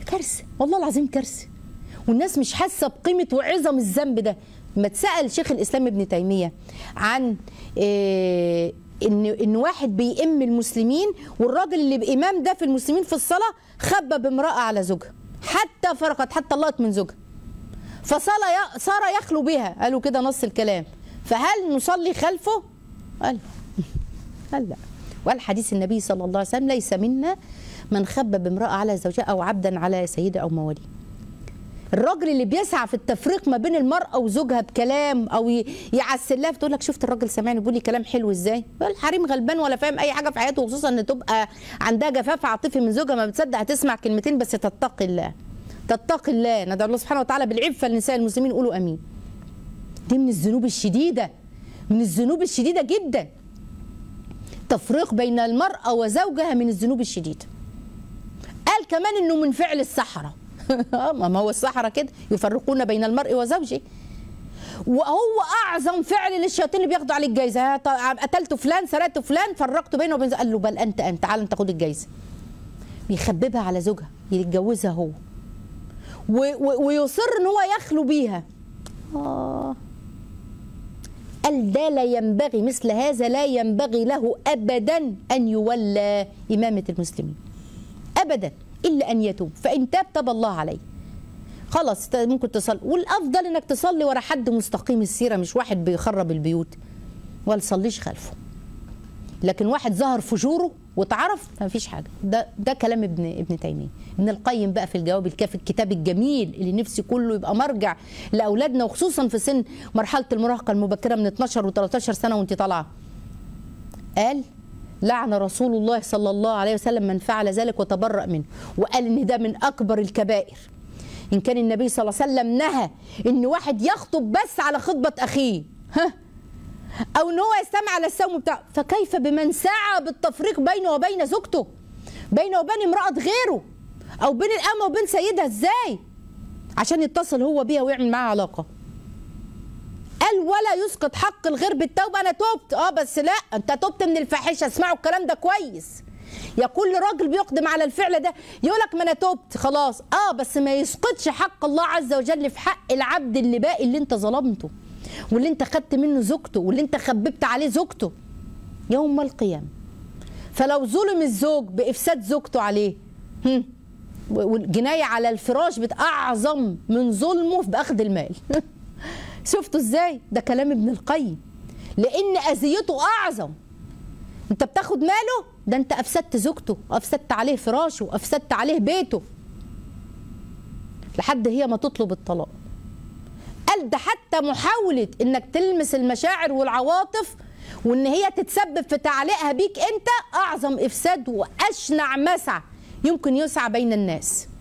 كارثه والله العظيم كارثه والناس مش حاسه بقيمه وعظم الذنب ده لما اتسال شيخ الاسلام ابن تيميه عن إيه ان ان واحد بيئم المسلمين والراجل اللي بامام ده في المسلمين في الصلاه خبى بامراه على زوجها حتى فرقت حتى طلقت من زوجها فصار صار يخلو بها قالوا كده نص الكلام فهل نصلي خلفه قال قال لا وقال حديث النبي صلى الله عليه وسلم ليس منا من خبى بامراه على زوجها او عبدا على سيده او مواليه الراجل اللي بيسعى في التفريق ما بين المرأة وزوجها بكلام أو يعسل لها فتقول لك شفت الراجل سامعني بيقول لي كلام حلو إزاي؟ الحريم غلبان ولا فاهم أي حاجة في حياته وخصوصا إن تبقى عندها جفاف عاطفي من زوجها ما بتصدق هتسمع كلمتين بس تتقي الله. تتقي الله ندعو الله سبحانه وتعالى بالعفة لنساء المسلمين قولوا أمين. دي من الذنوب الشديدة من الذنوب الشديدة جدا. تفريق بين المرأة وزوجها من الذنوب الشديدة. قال كمان إنه من فعل السحرة. ما هو السحرة كده يفرقون بين المرء وزوجه وهو اعظم فعل للشياطين اللي بياخدوا عليه الجايزه قتلت فلان سرقت فلان فرقت بينه وبين قال له بل انت انت تعال انت خد الجايزه بيخببها على زوجها يتجوزها هو و و ويصر ان هو يخلو بيها اه قال ده لا ينبغي مثل هذا لا ينبغي له ابدا ان يولى امامه المسلمين ابدا الا ان يتوب فان تاب تاب الله عليه خلاص ممكن تصلي والافضل انك تصلي ورا حد مستقيم السيره مش واحد بيخرب البيوت ولا تصليش خلفه لكن واحد ظهر فجوره واتعرف ما فيش حاجه ده ده كلام ابن ابن تيميه ابن القيم بقى في الجواب الكافي الكتاب الجميل اللي نفسي كله يبقى مرجع لاولادنا وخصوصا في سن مرحله المراهقه المبكره من 12 و13 سنه وانت طالعه قال لعن رسول الله صلى الله عليه وسلم من فعل ذلك وتبرأ منه وقال ان ده من اكبر الكبائر ان كان النبي صلى الله عليه وسلم نهى ان واحد يخطب بس على خطبه اخيه ها او ان هو يستمع على السوم بتاعه فكيف بمن سعى بالتفريق بينه وبين زوجته بينه وبين امراه غيره او بين الامه وبين سيدها ازاي عشان يتصل هو بيها ويعمل معاها علاقه قال ولا يسقط حق الغير بالتوبه انا تبت اه بس لا انت تبت من الفاحشه اسمعوا الكلام ده كويس يا كل راجل بيقدم على الفعل ده يقول لك ما انا تبت خلاص اه بس ما يسقطش حق الله عز وجل في حق العبد اللي باقي اللي انت ظلمته واللي انت خدت منه زوجته واللي انت خببت عليه زوجته يوم القيامه فلو ظلم الزوج بافساد زوجته عليه هم والجنايه على الفراش اعظم من ظلمه باخذ المال شفتوا ازاي ده كلام ابن القيم لان اذيته اعظم انت بتاخد ماله ده انت افسدت زوجته وافسدت عليه فراشه وافسدت عليه بيته لحد هي ما تطلب الطلاق قال ده حتى محاولة انك تلمس المشاعر والعواطف وان هي تتسبب في تعليقها بيك انت اعظم افساد واشنع مسعى يمكن يسعى بين الناس